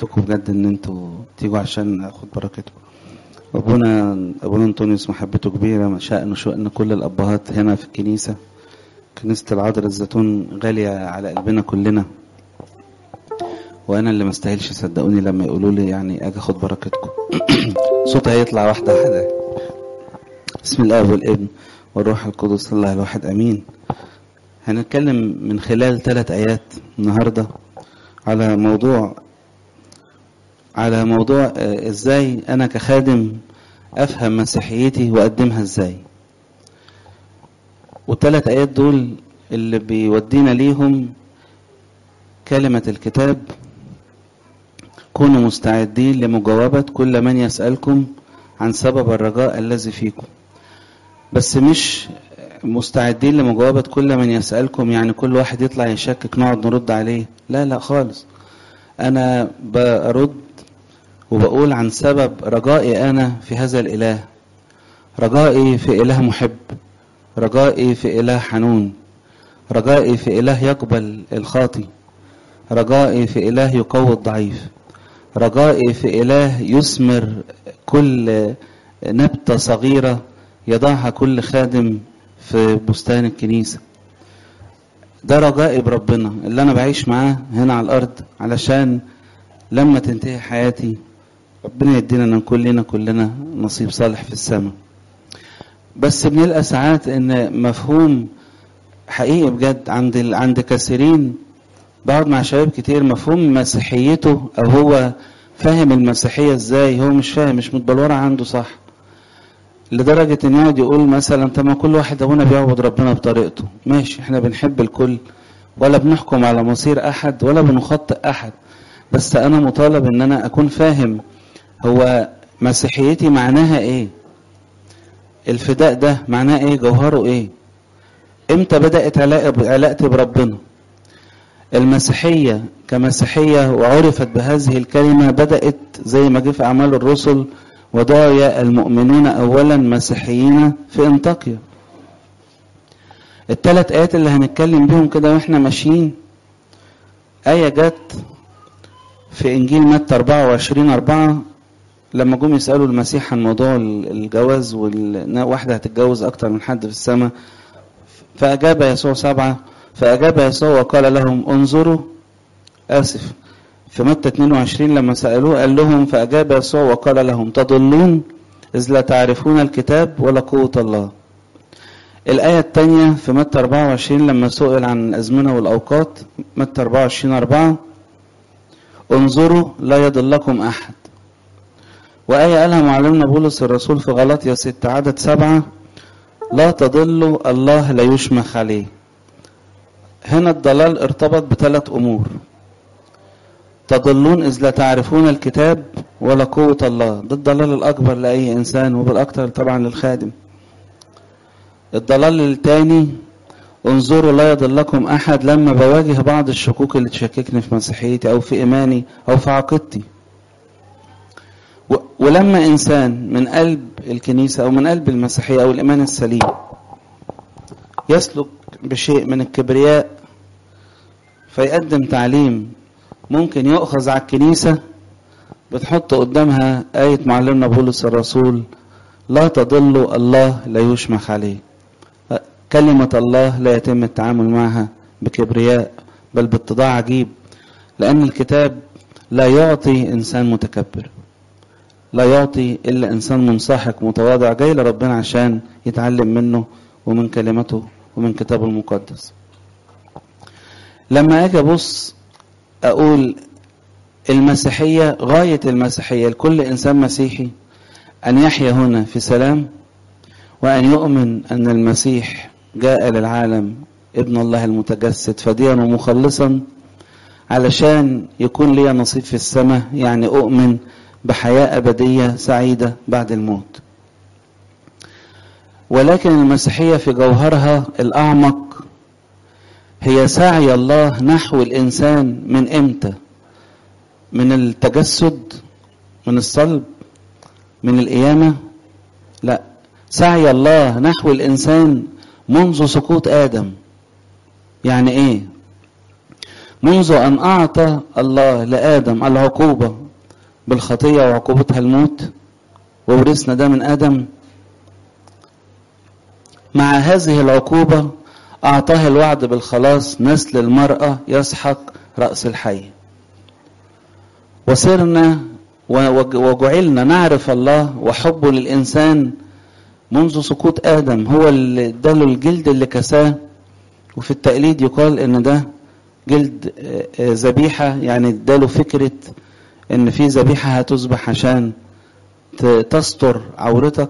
محبتكم بجد ان انتوا تيجوا عشان اخد بركتكم ابونا ابونا انطونيوس محبته كبيره شأنه شأن كل الابهات هنا في الكنيسه كنيسه العذراء الزيتون غاليه على قلبنا كلنا وانا اللي ما استاهلش صدقوني لما يقولوا لي يعني اجي اخد بركتكم صوتي هيطلع واحده واحده بسم الله والابن والروح القدس الله الواحد امين هنتكلم من خلال ثلاث ايات النهارده على موضوع على موضوع آه، ازاي انا كخادم افهم مسيحيتي واقدمها ازاي والثلاث ايات دول اللي بيودينا ليهم كلمة الكتاب كونوا مستعدين لمجاوبة كل من يسألكم عن سبب الرجاء الذي فيكم بس مش مستعدين لمجاوبة كل من يسألكم يعني كل واحد يطلع يشكك نقعد نرد عليه لا لا خالص أنا برد وبقول عن سبب رجائي أنا في هذا الإله رجائي في إله محب رجائي في إله حنون رجائي في إله يقبل الخاطي رجائي في إله يقوي الضعيف رجائي في إله يثمر كل نبتة صغيرة يضعها كل خادم في بستان الكنيسة ده رجائي بربنا اللي أنا بعيش معاه هنا على الأرض علشان لما تنتهي حياتي ربنا يدينا ان كلنا كلنا نصيب صالح في السماء بس بنلقى ساعات ان مفهوم حقيقي بجد عند ال... عند كثيرين بقعد مع شباب كتير مفهوم مسيحيته او هو فاهم المسيحية ازاي هو مش فاهم مش متبلورة عنده صح لدرجة ان يقعد يقول مثلا طب ما كل واحد ابونا بيعبد ربنا بطريقته ماشي احنا بنحب الكل ولا بنحكم على مصير احد ولا بنخطئ احد بس انا مطالب ان انا اكون فاهم هو مسيحيتي معناها ايه الفداء ده معناه ايه جوهره ايه امتى بدأت علاقة- علاقتي بربنا المسيحية كمسيحية وعرفت بهذه الكلمة بدأت زي ما جه في أعمال الرسل ودعي المؤمنون أولا مسيحيين في انطاكيا الثلاث آيات اللي هنتكلم بيهم كده واحنا ماشيين آية جت في إنجيل متى 24 4 لما جم يسألوا المسيح عن موضوع الجواز والواحدة هتتجوز أكتر من حد في السماء فأجاب يسوع سبعة فأجاب يسوع وقال لهم انظروا آسف في متى 22 لما سألوه قال لهم فأجاب يسوع وقال لهم تضلون إذ لا تعرفون الكتاب ولا قوة الله الآية الثانية في متى 24 لما سئل عن الأزمنة والأوقات متى 24 4 انظروا لا يضلكم أحد وآية قالها معلمنا بولس الرسول في غلطية 6 عدد سبعة لا تضلوا الله لا يشمخ عليه هنا الضلال ارتبط بثلاث أمور تضلون إذ لا تعرفون الكتاب ولا قوة الله ده الضلال الأكبر لأي إنسان وبالأكثر طبعا للخادم الضلال الثاني انظروا لا يضلكم أحد لما بواجه بعض الشكوك اللي تشككني في مسيحيتي أو في إيماني أو في عقيدتي و- ولما إنسان من قلب الكنيسة أو من قلب المسيحية أو الإيمان السليم يسلك بشيء من الكبرياء فيقدم تعليم ممكن يؤخذ على الكنيسة بتحط قدامها آية معلمنا بولس الرسول لا تضلوا الله لا يشمخ عليه كلمة الله لا يتم التعامل معها بكبرياء بل باتضاع عجيب لأن الكتاب لا يعطي إنسان متكبر لا يعطي إلا إنسان منسحق متواضع جاي لربنا عشان يتعلم منه ومن كلمته ومن كتابه المقدس لما أجي أبص أقول المسيحية غاية المسيحية لكل إنسان مسيحي أن يحيا هنا في سلام وأن يؤمن أن المسيح جاء للعالم ابن الله المتجسد فديا ومخلصا علشان يكون لي نصيب في السماء يعني أؤمن بحياة أبدية سعيدة بعد الموت ولكن المسيحية في جوهرها الأعمق هي سعي الله نحو الإنسان من إمتى من التجسد من الصلب من القيامة لا سعي الله نحو الإنسان منذ سقوط آدم يعني إيه منذ أن أعطى الله لآدم العقوبة بالخطية وعقوبتها الموت وورثنا ده من آدم مع هذه العقوبة أعطاه الوعد بالخلاص نسل المرأة يسحق رأس الحي وصرنا وجعلنا نعرف الله وحبه للإنسان منذ سقوط آدم هو اللي اداله الجلد اللي كساه وفي التقليد يقال إن ده جلد ذبيحة يعني اداله فكرة إن في ذبيحة هتذبح عشان تستر عورتك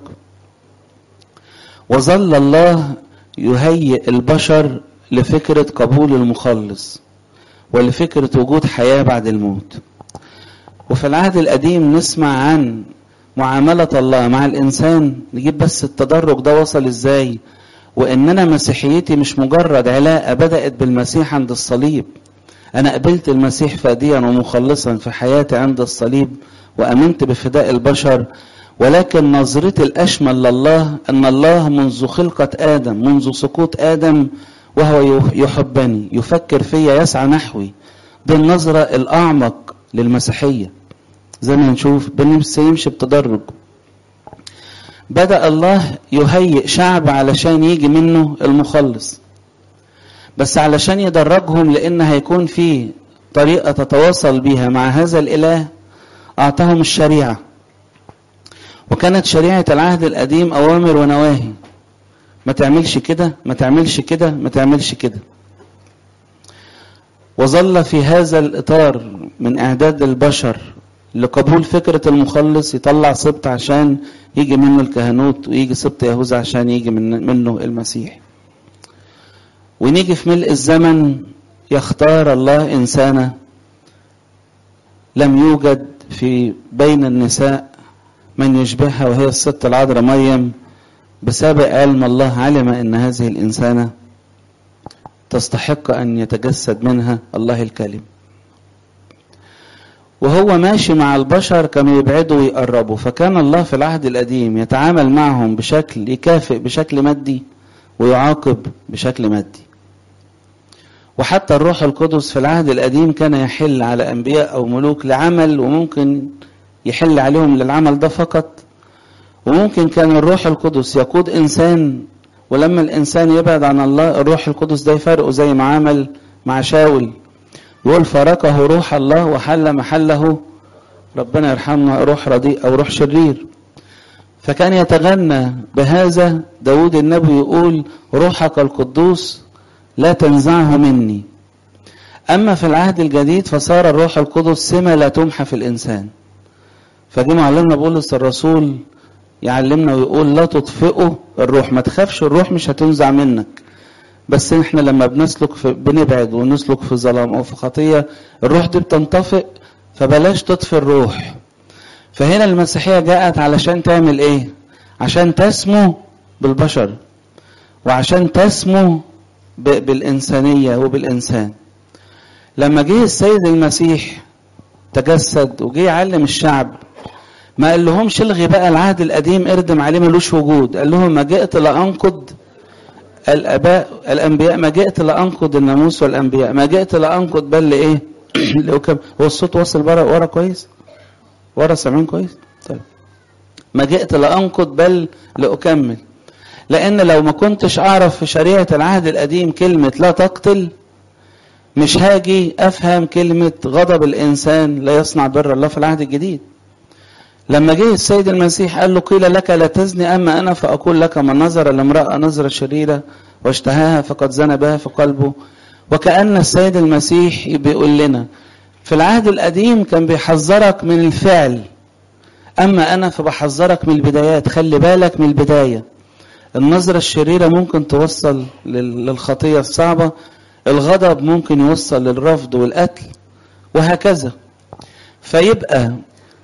وظل الله يهيئ البشر لفكرة قبول المخلص ولفكرة وجود حياة بعد الموت وفي العهد القديم نسمع عن معاملة الله مع الإنسان نجيب بس التدرج ده وصل إزاي وإن أنا مسيحيتي مش مجرد علاقة بدأت بالمسيح عند الصليب أنا قبلت المسيح فاديا ومخلصا في حياتي عند الصليب وأمنت بفداء البشر ولكن نظرتي الأشمل لله أن الله منذ خلقة آدم منذ سقوط آدم وهو يحبني يفكر فيا يسعى نحوي دي النظرة الأعمق للمسيحية زي ما نشوف بنمشي بتدرج بدأ الله يهيئ شعب علشان يجي منه المخلص بس علشان يدرجهم لأن هيكون في طريقة تتواصل بيها مع هذا الإله أعطاهم الشريعة وكانت شريعة العهد القديم أوامر ونواهي ما تعملش كده ما تعملش كده ما تعملش كده وظل في هذا الإطار من إعداد البشر لقبول فكرة المخلص يطلع سبط عشان يجي منه الكهنوت ويجي سبط يهوذا عشان يجي من منه المسيح ونيجي في ملء الزمن يختار الله إنسانة لم يوجد في بين النساء من يشبهها وهي الست العذراء مريم بسابق علم الله علم ان هذه الانسانه تستحق ان يتجسد منها الله الكلم وهو ماشي مع البشر كانوا يبعدوا ويقربوا فكان الله في العهد القديم يتعامل معهم بشكل يكافئ بشكل مادي ويعاقب بشكل مادي وحتى الروح القدس في العهد القديم كان يحل على انبياء او ملوك لعمل وممكن يحل عليهم للعمل ده فقط وممكن كان الروح القدس يقود انسان ولما الانسان يبعد عن الله الروح القدس ده يفارقه زي ما عمل مع شاول يقول فارقه روح الله وحل محله ربنا يرحمنا روح رديء او روح شرير فكان يتغنى بهذا داود النبي يقول روحك القدوس لا تنزعه مني اما في العهد الجديد فصار الروح القدس سمة لا تمحى في الانسان فجه معلمنا بولس الرسول يعلمنا ويقول لا تطفئوا الروح ما تخافش الروح مش هتنزع منك بس احنا لما بنسلك في بنبعد ونسلك في ظلام او في خطيه الروح دي بتنطفئ فبلاش تطفي الروح فهنا المسيحيه جاءت علشان تعمل ايه عشان تسمو بالبشر وعشان تسمو بالانسانيه وبالانسان لما جه السيد المسيح تجسد وجه يعلم الشعب ما قال لهمش الغي بقى العهد القديم اردم عليه ملوش وجود قال لهم ما جئت لانقض الاباء الانبياء ما جئت لانقض الناموس والانبياء ما جئت لانقض بل لايه لأكم هو الصوت واصل ورا ورا كويس ورا سامعين كويس طيب ما جئت لانقض بل لاكمل لان لو ما كنتش اعرف في شريعه العهد القديم كلمه لا تقتل مش هاجي افهم كلمه غضب الانسان لا يصنع بر الله في العهد الجديد لما جه السيد المسيح قال له قيل لك لا تزني اما انا فاقول لك من نظر لامراه نظره شريره واشتهاها فقد زنى بها في قلبه وكان السيد المسيح بيقول لنا في العهد القديم كان بيحذرك من الفعل اما انا فبحذرك من البدايات خلي بالك من البدايه النظره الشريره ممكن توصل للخطيه الصعبه الغضب ممكن يوصل للرفض والقتل وهكذا فيبقى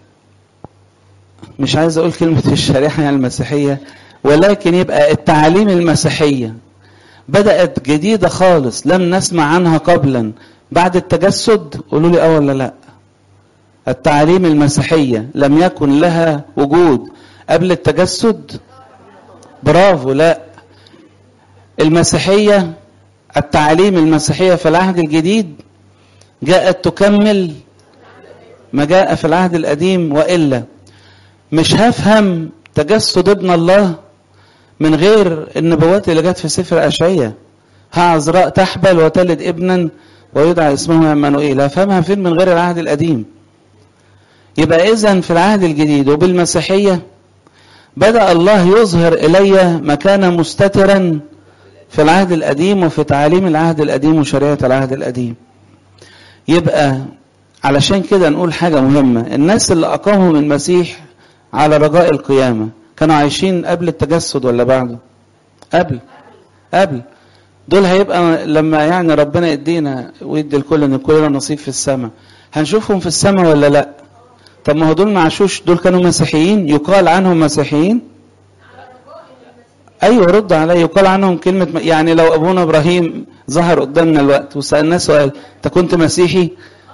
مش عايز اقول كلمة الشريحة يعني المسيحية ولكن يبقى التعاليم المسيحية بدأت جديدة خالص لم نسمع عنها قبلا بعد التجسد قولوا لي اه ولا لا التعاليم المسيحية لم يكن لها وجود قبل التجسد برافو لا المسيحية التعاليم المسيحية في العهد الجديد جاءت تكمل ما جاء في العهد القديم والا مش هفهم تجسد ابن الله من غير النبوات اللي جت في سفر اشعياء عذراء تحبل وتلد ابنا ويدعى اسمه عمانوئيل هفهمها فين من غير العهد القديم يبقى اذا في العهد الجديد وبالمسيحيه بدا الله يظهر الي مكانا مستترا في العهد القديم وفي تعاليم العهد القديم وشريعه العهد القديم يبقى علشان كده نقول حاجه مهمه الناس اللي اقامهم المسيح على رجاء القيامه كانوا عايشين قبل التجسد ولا بعده قبل قبل دول هيبقى لما يعني ربنا يدينا ويدي الكل ان كلنا نصيب في السماء هنشوفهم في السماء ولا لا طب ما هو دول ما عاشوش دول كانوا مسيحيين يقال عنهم مسيحيين ايوه رد علي يقال عنهم كلمه يعني لو ابونا ابراهيم ظهر قدامنا الوقت وسالناه سؤال انت كنت مسيحي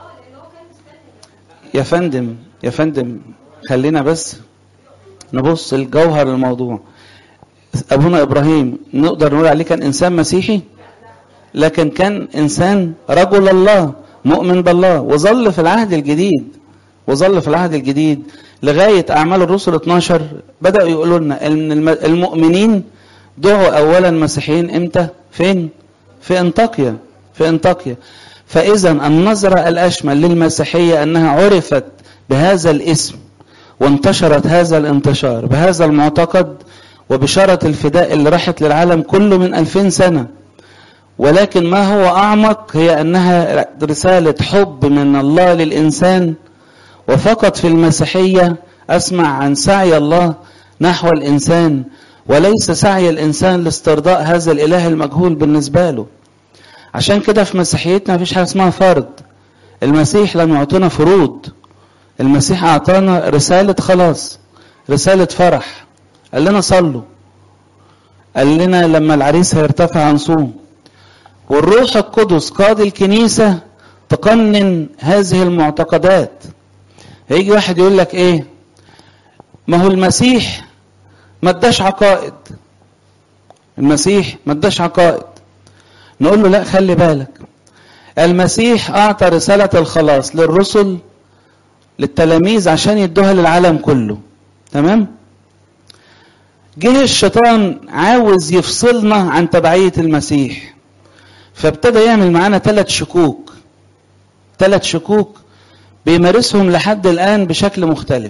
يا فندم يا فندم خلينا بس نبص الجوهر الموضوع ابونا ابراهيم نقدر نقول عليه كان انسان مسيحي لكن كان انسان رجل الله مؤمن بالله وظل في العهد الجديد وظل في العهد الجديد لغايه اعمال الرسل 12 بداوا يقولوا لنا ان المؤمنين دعوا اولا مسيحيين امتى فين في انطاكيا في انطاكيا فاذا النظره الاشمل للمسيحيه انها عرفت بهذا الاسم وانتشرت هذا الانتشار بهذا المعتقد وبشارة الفداء اللي راحت للعالم كله من ألفين سنة ولكن ما هو أعمق هي أنها رسالة حب من الله للإنسان وفقط في المسيحية أسمع عن سعي الله نحو الإنسان وليس سعي الإنسان لاسترضاء هذا الإله المجهول بالنسبة له عشان كده في مسيحيتنا مفيش حاجة اسمها فرض المسيح لم يعطينا فروض المسيح أعطانا رسالة خلاص رسالة فرح قال لنا صلوا قال لنا لما العريس هيرتفع هنصوم والروح القدس قاضي الكنيسة تقنن هذه المعتقدات هيجي واحد يقول لك ايه ما هو المسيح ما اداش عقائد المسيح ما اداش عقائد نقول له لا خلي بالك المسيح اعطى رسالة الخلاص للرسل للتلاميذ عشان يدوها للعالم كله تمام جه الشيطان عاوز يفصلنا عن تبعية المسيح فابتدى يعمل معانا ثلاث شكوك ثلاث شكوك بيمارسهم لحد الآن بشكل مختلف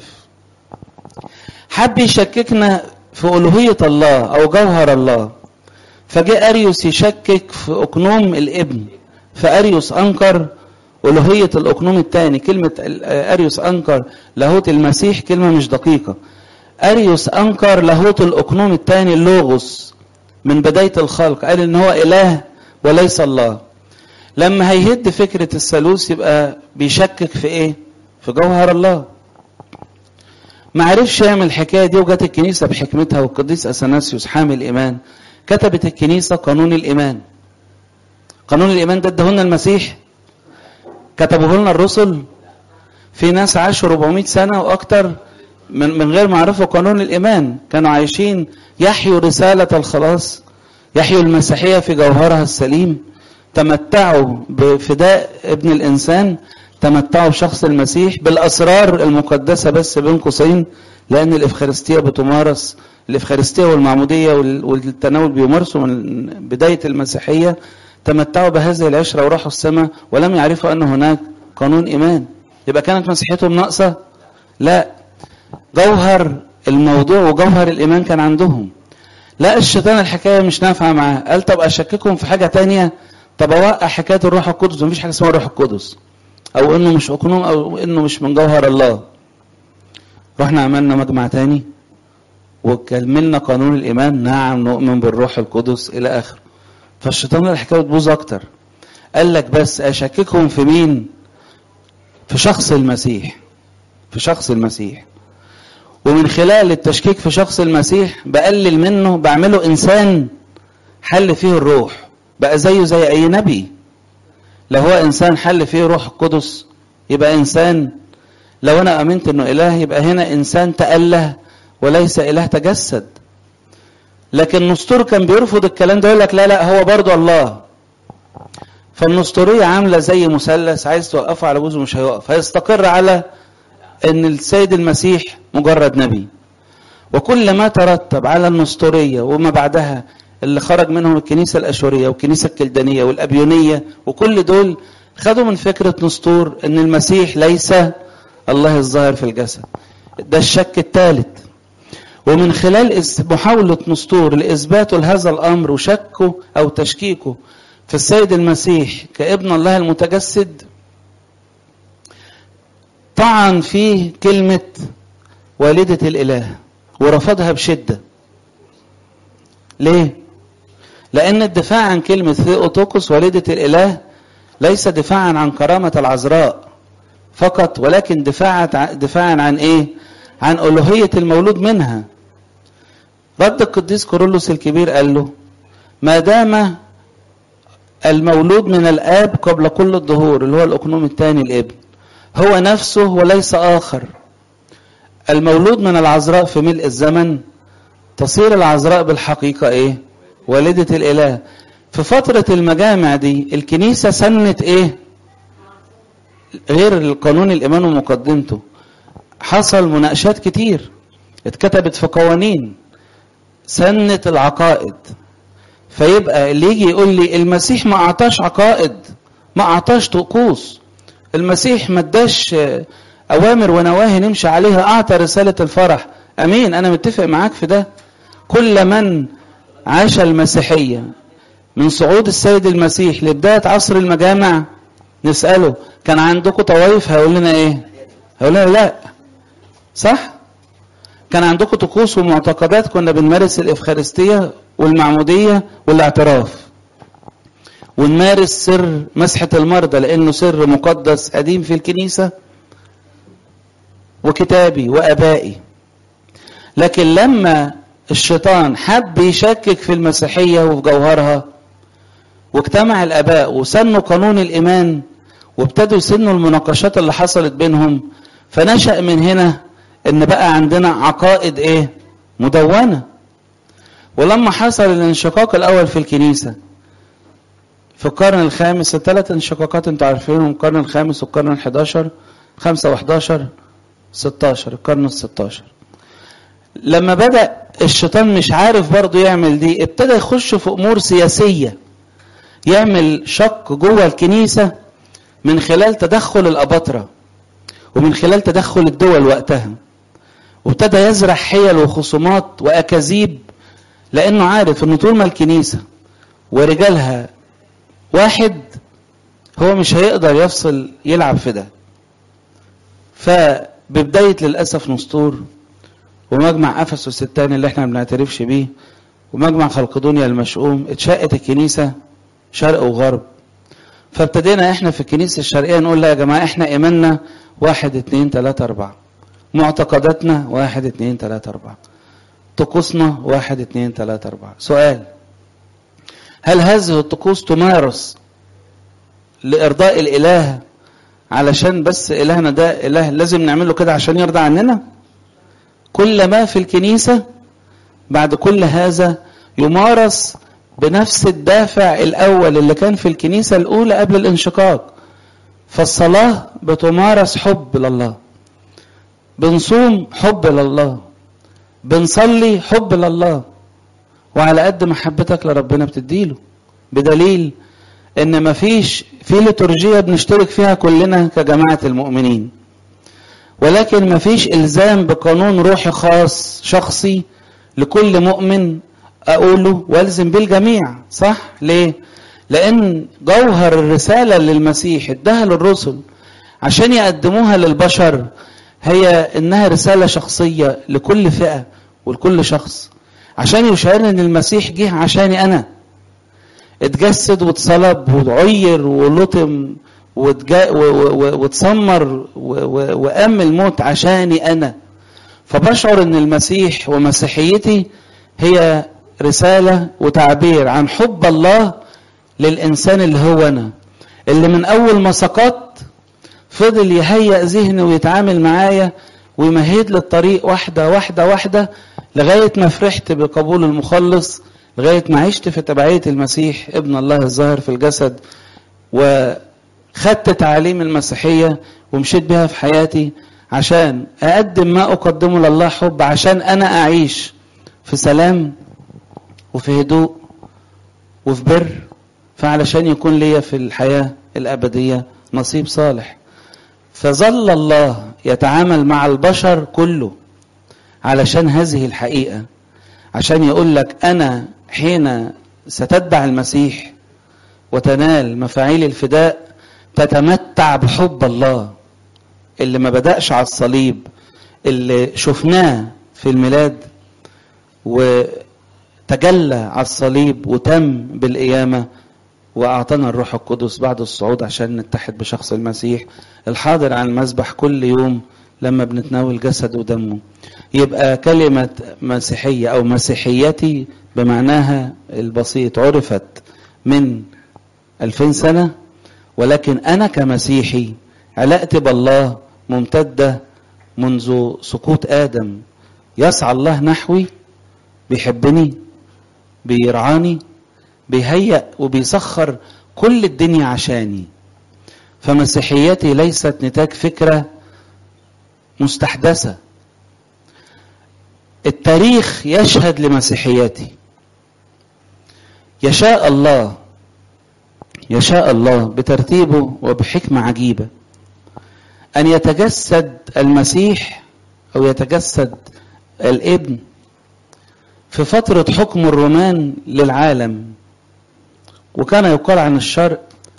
حب يشككنا في ألوهية الله أو جوهر الله فجاء أريوس يشكك في أقنوم الابن فأريوس أنكر ألوهية الأقنوم الثاني كلمة أريوس أنكر لاهوت المسيح كلمة مش دقيقة أريوس أنكر لاهوت الأقنوم الثاني اللوغوس من بداية الخلق قال إن هو إله وليس الله لما هيهد فكرة الثالوث يبقى بيشكك في إيه؟ في جوهر الله ما عرفش يعمل الحكاية دي وجت الكنيسة بحكمتها والقديس أثناسيوس حامل الإيمان كتبت الكنيسة قانون الإيمان قانون الإيمان ده ادهولنا المسيح كتبوه لنا الرسل في ناس عاشوا 400 سنة وأكتر من من غير ما يعرفوا قانون الايمان كانوا عايشين يحيوا رساله الخلاص يحيوا المسيحيه في جوهرها السليم تمتعوا بفداء ابن الانسان تمتعوا بشخص المسيح بالاسرار المقدسه بس بين قوسين لان الافخارستيه بتمارس الافخارستيه والمعموديه والتناول بيمارسوا من بدايه المسيحيه تمتعوا بهذه العشره وراحوا السماء ولم يعرفوا ان هناك قانون ايمان يبقى كانت مسيحيتهم ناقصه لا جوهر الموضوع وجوهر الإيمان كان عندهم لا الشيطان الحكاية مش نافعة معاه قال طب أشككهم في حاجة تانية طب أوقع حكاية الروح القدس مفيش حاجة اسمها الروح القدس أو إنه مش أقنوم أو إنه مش من جوهر الله رحنا عملنا مجمع تاني وكملنا قانون الإيمان نعم نؤمن بالروح القدس إلى آخر فالشيطان الحكاية بتبوظ أكتر قال لك بس أشككهم في مين في شخص المسيح في شخص المسيح ومن خلال التشكيك في شخص المسيح بقلل منه بعمله انسان حل فيه الروح بقى زيه زي اي نبي لو هو انسان حل فيه روح القدس يبقى انسان لو انا امنت انه اله يبقى هنا انسان تاله وليس اله تجسد لكن نسطور كان بيرفض الكلام ده يقول لك لا لا هو برضه الله فالنسطورية عاملة زي مثلث عايز توقفه على جزء مش هيقف هيستقر على ان السيد المسيح مجرد نبي وكل ما ترتب على النسطورية وما بعدها اللي خرج منهم الكنيسة الأشورية والكنيسة الكلدانية والأبيونية وكل دول خدوا من فكرة نسطور ان المسيح ليس الله الظاهر في الجسد ده الشك الثالث ومن خلال محاولة نسطور لإثباته لهذا الأمر وشكه أو تشكيكه في السيد المسيح كابن الله المتجسد طعن فيه كلمة والدة الإله ورفضها بشدة ليه؟ لأن الدفاع عن كلمة ثيوتوكوس والدة الإله ليس دفاعا عن كرامة العذراء فقط ولكن دفاعا دفاعا عن إيه؟ عن ألوهية المولود منها رد القديس كورولوس الكبير قال له ما دام المولود من الآب قبل كل الظهور اللي هو الأقنوم الثاني الابن هو نفسه وليس آخر المولود من العذراء في ملء الزمن تصير العذراء بالحقيقة إيه والدة الإله في فترة المجامع دي الكنيسة سنت إيه غير القانون الإيمان ومقدمته حصل مناقشات كتير اتكتبت في قوانين سنت العقائد فيبقى اللي يجي يقول لي المسيح ما اعطاش عقائد ما اعطاش طقوس المسيح ما اداش اوامر ونواهي نمشي عليها اعطى رساله الفرح امين انا متفق معاك في ده كل من عاش المسيحيه من صعود السيد المسيح لبدايه عصر المجامع نساله كان عندكم طوايف هيقول لنا ايه هيقول لنا لا صح كان عندكم طقوس ومعتقدات كنا بنمارس الإفخارستية والمعمودية والاعتراف ونمارس سر مسحة المرضى لأنه سر مقدس قديم في الكنيسة وكتابي وأبائي لكن لما الشيطان حب يشكك في المسيحية وفي جوهرها واجتمع الآباء وسنوا قانون الإيمان وابتدوا يسنوا المناقشات اللي حصلت بينهم فنشأ من هنا ان بقى عندنا عقائد ايه مدونة ولما حصل الانشقاق الاول في الكنيسة في القرن الخامس الثلاث انشقاقات انتوا عارفينهم القرن الخامس والقرن الحداشر خمسة وحداشر ستاشر القرن الستاشر لما بدأ الشيطان مش عارف برضه يعمل دي ابتدى يخش في امور سياسية يعمل شق جوه الكنيسة من خلال تدخل الأباطرة ومن خلال تدخل الدول وقتها وابتدى يزرع حيل وخصومات واكاذيب لانه عارف ان طول ما الكنيسه ورجالها واحد هو مش هيقدر يفصل يلعب في ده فببدايه للاسف نسطور ومجمع افسس الثاني اللي احنا ما بنعترفش بيه ومجمع خلقدونيا المشؤوم اتشقت الكنيسه شرق وغرب فابتدينا احنا في الكنيسه الشرقيه نقول لا يا جماعه احنا ايماننا واحد اتنين تلاته اربعه معتقداتنا واحد اتنين تلاتة أربعة طقوسنا واحد اتنين تلاتة أربعة سؤال هل هذه الطقوس تمارس لإرضاء الإله علشان بس إلهنا ده إله لازم نعمله كده عشان يرضى عننا كل ما في الكنيسة بعد كل هذا يمارس بنفس الدافع الأول اللي كان في الكنيسة الأولى قبل الانشقاق فالصلاة بتمارس حب لله بنصوم حب لله بنصلي حب لله وعلى قد محبتك لربنا بتديله بدليل ان مفيش في ليتورجيه بنشترك فيها كلنا كجماعه المؤمنين ولكن مفيش الزام بقانون روحي خاص شخصي لكل مؤمن اقوله والزم بيه الجميع صح ليه لان جوهر الرساله اللي المسيح اداها للرسل عشان يقدموها للبشر هي انها رساله شخصيه لكل فئه ولكل شخص عشان يشعرني ان المسيح جه عشاني انا اتجسد واتصلب وعير ولطم واتسمر وقام الموت عشاني انا فبشعر ان المسيح ومسيحيتي هي رساله وتعبير عن حب الله للانسان اللي هو انا اللي من اول ما سقطت فضل يهيئ ذهني ويتعامل معايا ويمهد لي الطريق واحدة واحدة واحدة لغاية ما فرحت بقبول المخلص لغاية ما عشت في تبعية المسيح ابن الله الظاهر في الجسد وخدت تعاليم المسيحية ومشيت بها في حياتي عشان أقدم ما أقدمه لله حب عشان أنا أعيش في سلام وفي هدوء وفي بر فعلشان يكون ليا في الحياة الأبدية نصيب صالح فظل الله يتعامل مع البشر كله علشان هذه الحقيقة عشان يقول لك أنا حين ستتبع المسيح وتنال مفاعيل الفداء تتمتع بحب الله اللي ما بدأش على الصليب اللي شفناه في الميلاد وتجلى على الصليب وتم بالقيامة وأعطانا الروح القدس بعد الصعود عشان نتحد بشخص المسيح الحاضر على المذبح كل يوم لما بنتناول جسد ودمه يبقى كلمة مسيحية أو مسيحيتي بمعناها البسيط عرفت من ألفين سنة ولكن أنا كمسيحي علاقتي بالله ممتدة منذ سقوط آدم يسعى الله نحوي بيحبني بيرعاني بيهيأ وبيسخر كل الدنيا عشاني فمسيحيتي ليست نتاج فكرة مستحدثة التاريخ يشهد لمسيحيتي يشاء الله يشاء الله بترتيبه وبحكمة عجيبة أن يتجسد المسيح أو يتجسد الابن في فترة حكم الرومان للعالم وكان يقال عن الشرق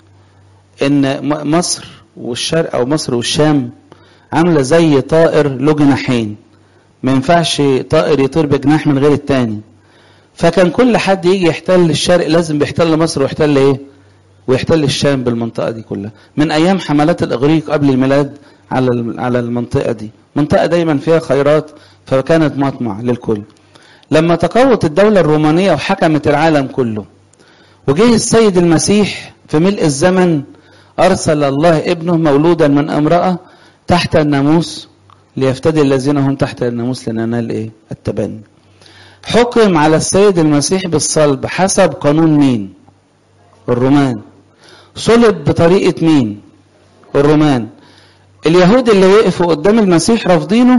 ان مصر والشرق او مصر والشام عامله زي طائر له جناحين ما ينفعش طائر يطير بجناح من غير التاني فكان كل حد يجي يحتل الشرق لازم بيحتل مصر ويحتل ايه ويحتل الشام بالمنطقه دي كلها من ايام حملات الاغريق قبل الميلاد على على المنطقه دي منطقه دايما فيها خيرات فكانت مطمع للكل لما تقوت الدوله الرومانيه وحكمت العالم كله وجه السيد المسيح في ملء الزمن أرسل الله ابنه مولودا من امرأة تحت الناموس ليفتدي الذين هم تحت الناموس لننال ايه؟ التبني. حكم على السيد المسيح بالصلب حسب قانون مين؟ الرومان. صلب بطريقة مين؟ الرومان. اليهود اللي وقفوا قدام المسيح رافضينه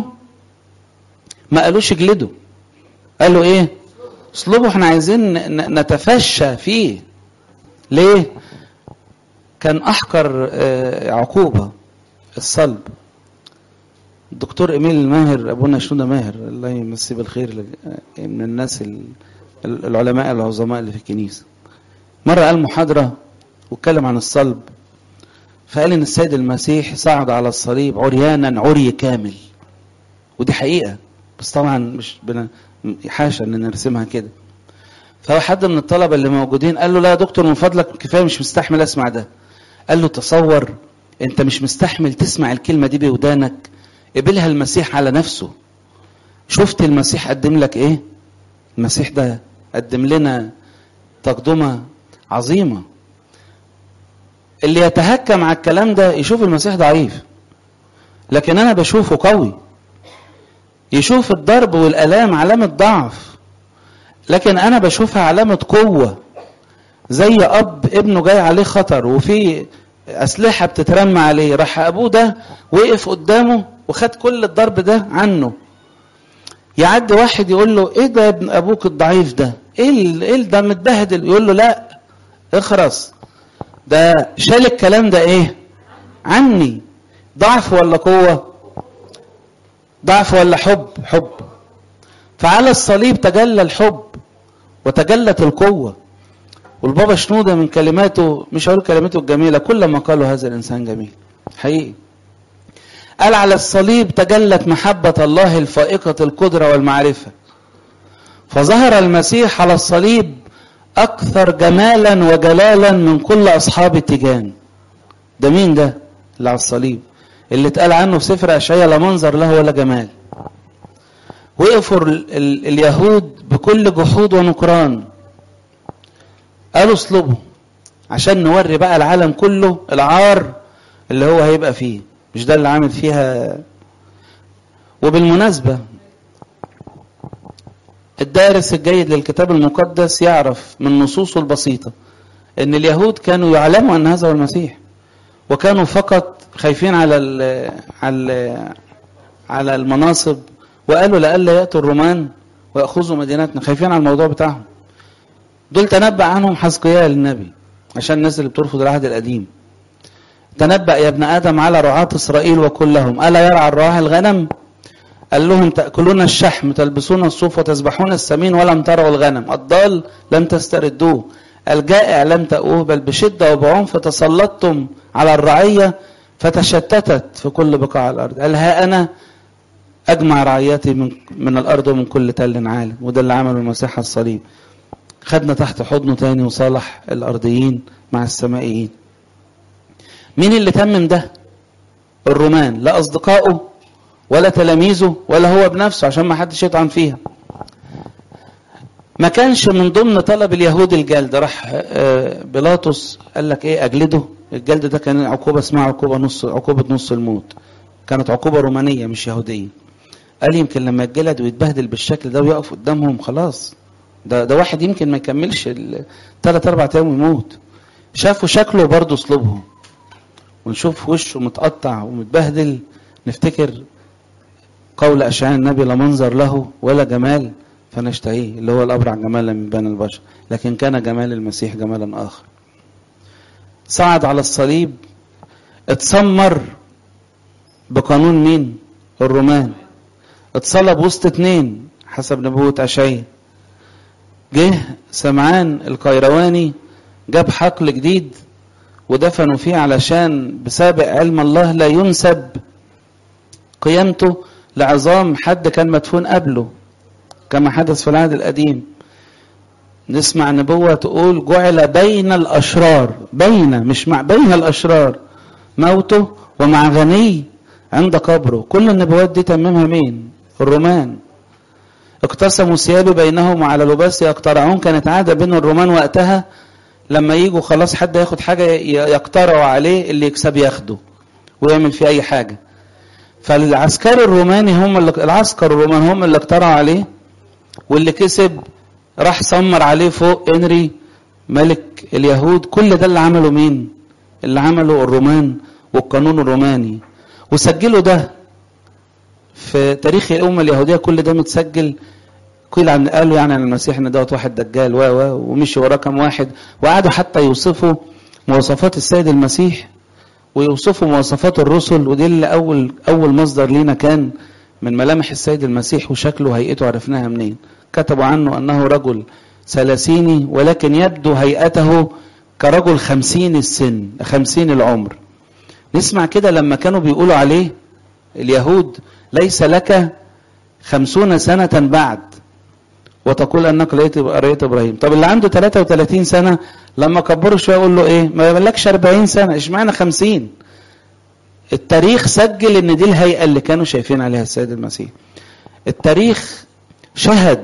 ما قالوش اجلدوا. قالوا ايه؟ اصلبوا احنا عايزين نتفشى فيه ليه كان احقر عقوبه الصلب الدكتور ايميل الماهر ابونا شنودة ماهر الله يمسيه بالخير من الناس العلماء العظماء اللي في الكنيسه مره قال محاضره واتكلم عن الصلب فقال ان السيد المسيح صعد على الصليب عريانا عري كامل ودي حقيقه بس طبعا مش بنا حاشا ان نرسمها كده فهو حد من الطلبه اللي موجودين قال له لا يا دكتور من فضلك كفايه مش مستحمل اسمع ده قال له تصور انت مش مستحمل تسمع الكلمه دي بودانك قبلها المسيح على نفسه شفت المسيح قدم لك ايه المسيح ده قدم لنا تقدمه عظيمه اللي يتهكم على الكلام ده يشوف المسيح ضعيف لكن انا بشوفه قوي يشوف الضرب والالام علامه ضعف لكن انا بشوفها علامه قوه زي اب ابنه جاي عليه خطر وفي اسلحه بتترمى عليه راح ابوه ده وقف قدامه وخد كل الضرب ده عنه يعدي واحد يقول له ايه ده يا ابن ابوك الضعيف ده ايه ايه ده متبهدل يقول له لا اخرس ده شال الكلام ده ايه عني ضعف ولا قوه ضعف ولا حب حب فعلى الصليب تجلى الحب وتجلت القوة والبابا شنودة من كلماته مش هقول كلماته الجميلة كل ما قاله هذا الإنسان جميل حقيقي قال على الصليب تجلت محبة الله الفائقة القدرة والمعرفة فظهر المسيح على الصليب أكثر جمالا وجلالا من كل أصحاب التيجان ده مين ده اللي على الصليب اللي اتقال عنه في سفر أشعياء لا منظر له ولا جمال وقفوا ال ال اليهود بكل جحود ونكران قالوا اصلبوا عشان نوري بقى العالم كله العار اللي هو هيبقى فيه مش ده اللي عامل فيها وبالمناسبة الدارس الجيد للكتاب المقدس يعرف من نصوصه البسيطة ان اليهود كانوا يعلموا ان هذا هو المسيح وكانوا فقط خايفين على ال على ال على المناصب وقالوا لئلا ياتوا الرومان وياخذوا مدينتنا خايفين على الموضوع بتاعهم دول تنبأ عنهم حزقيال النبي عشان الناس اللي بترفض العهد القديم تنبأ يا ابن آدم على رعاة إسرائيل وكلهم ألا يرعى الرعاة الغنم قال لهم تأكلون الشحم تلبسون الصوف وتذبحون السمين ولم تروا الغنم الضال لم تستردوه الجائع لم تأوه بل بشدة وبعنف تسلطتم على الرعية فتشتتت في كل بقاع الأرض قال ها أنا أجمع رعيتي من, من الأرض ومن كل تل عالم وده اللي عمله المسيح على الصليب خدنا تحت حضنه تاني وصالح الأرضيين مع السمائيين مين اللي تمم ده الرومان لا أصدقائه ولا تلاميذه ولا هو بنفسه عشان ما حدش يطعن فيها ما كانش من ضمن طلب اليهود الجلد راح بيلاطس قال لك ايه اجلده الجلد ده كان عقوبه اسمها عقوبه نص عقوبه نص الموت كانت عقوبه رومانيه مش يهوديه قال يمكن لما يتجلد ويتبهدل بالشكل ده ويقف قدامهم خلاص ده ده واحد يمكن ما يكملش ثلاث اربع ايام ويموت شافوا شكله برضه اسلوبهم ونشوف وشه متقطع ومتبهدل نفتكر قول أشعياء النبي لا منظر له ولا جمال فنشتهيه اللي هو الأبرع جمالا من بين البشر لكن كان جمال المسيح جمالا آخر صعد على الصليب اتسمر بقانون مين الرومان اتصلب وسط اتنين حسب نبوة أشعياء جه سمعان القيرواني جاب حقل جديد ودفنوا فيه علشان بسابق علم الله لا ينسب قيامته لعظام حد كان مدفون قبله كما حدث في العهد القديم نسمع نبوة تقول جعل بين الأشرار بين مش مع بين الأشرار موته ومع غني عند قبره كل النبوات دي تممها مين الرومان اقتسموا ثيابه بينهم وعلى لباس يقترعون كانت عادة بين الرومان وقتها لما يجوا خلاص حد ياخد حاجة يقترعوا عليه اللي يكسب ياخده ويعمل فيه أي حاجة فالعسكري الروماني هم اللي العسكر الرومان هم اللي اقترعوا عليه واللي كسب راح سمر عليه فوق انري ملك اليهود كل ده اللي عمله مين اللي عمله الرومان والقانون الروماني وسجلوا ده في تاريخ الأمة اليهودية كل ده متسجل قيل عن قالوا يعني عن المسيح ان دوت واحد دجال و و ومشي وراه كام واحد وقعدوا حتى يوصفوا مواصفات السيد المسيح ويوصفوا مواصفات الرسل ودي اللي اول اول مصدر لينا كان من ملامح السيد المسيح وشكله وهيئته عرفناها منين كتبوا عنه انه رجل ثلاثيني ولكن يبدو هيئته كرجل خمسين السن خمسين العمر نسمع كده لما كانوا بيقولوا عليه اليهود ليس لك خمسون سنة بعد وتقول انك لقيت قريت ابراهيم طب اللي عنده 33 سنه لما كبره شويه يقول له ايه ما يملكش 40 سنه اشمعنى 50 التاريخ سجل ان دي الهيئه اللي كانوا شايفين عليها السيد المسيح التاريخ شهد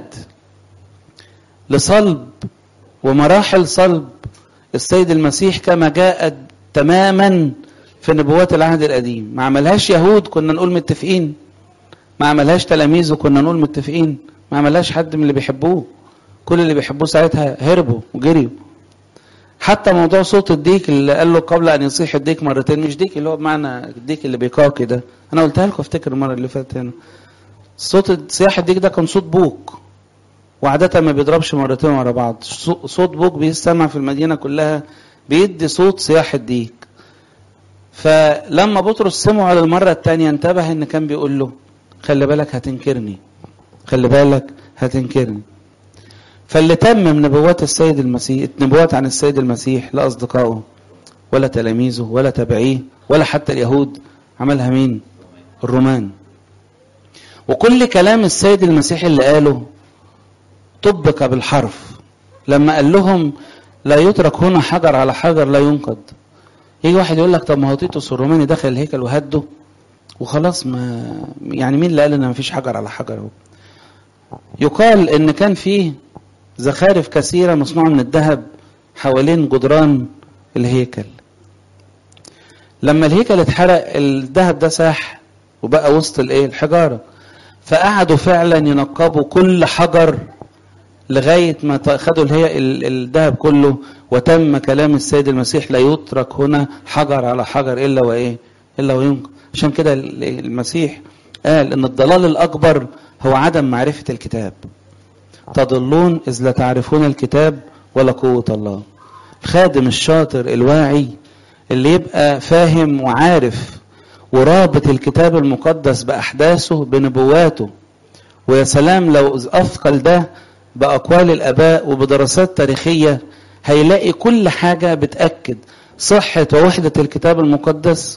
لصلب ومراحل صلب السيد المسيح كما جاءت تماما في نبوات العهد القديم ما عملهاش يهود كنا نقول متفقين ما عملهاش تلاميذه كنا نقول متفقين ما عملهاش حد من اللي بيحبوه كل اللي بيحبوه ساعتها هربوا وجريوا حتى موضوع صوت الديك اللي قال له قبل ان يصيح الديك مرتين مش ديك اللي هو بمعنى الديك اللي بيقاكي ده انا قلتها لكم افتكر المره اللي فاتت هنا صوت صياح الديك ده كان صوت بوق وعادة ما بيضربش مرتين ورا بعض صوت بوق بيستمع في المدينة كلها بيدي صوت صياح الديك فلما بطرس سمعه للمرة الثانية انتبه ان كان بيقول له خلي بالك هتنكرني خلي بالك هتنكرني فاللي تمم نبوات السيد المسيح نبوات عن السيد المسيح لا أصدقائه ولا تلاميذه ولا تبعيه ولا حتى اليهود عملها مين الرومان وكل كلام السيد المسيح اللي قاله طبق بالحرف لما قال لهم لا يترك هنا حجر على حجر لا ينقض يجي واحد يقول لك طب ما هو تيتوس الروماني دخل الهيكل وهده وخلاص ما يعني مين اللي قال ان ما فيش حجر على حجر اهو يقال ان كان فيه زخارف كثيرة مصنوعة من الذهب حوالين جدران الهيكل لما الهيكل اتحرق الذهب ده ساح وبقى وسط الايه الحجارة فقعدوا فعلا ينقبوا كل حجر لغاية ما خدوا الهي الذهب كله وتم كلام السيد المسيح لا يترك هنا حجر على حجر الا وايه الا وينقذ عشان كده المسيح قال ان الضلال الاكبر هو عدم معرفه الكتاب تضلون اذ لا تعرفون الكتاب ولا قوه الله الخادم الشاطر الواعي اللي يبقى فاهم وعارف ورابط الكتاب المقدس باحداثه بنبواته ويا سلام لو اثقل ده باقوال الاباء وبدراسات تاريخيه هيلاقي كل حاجه بتاكد صحه ووحده الكتاب المقدس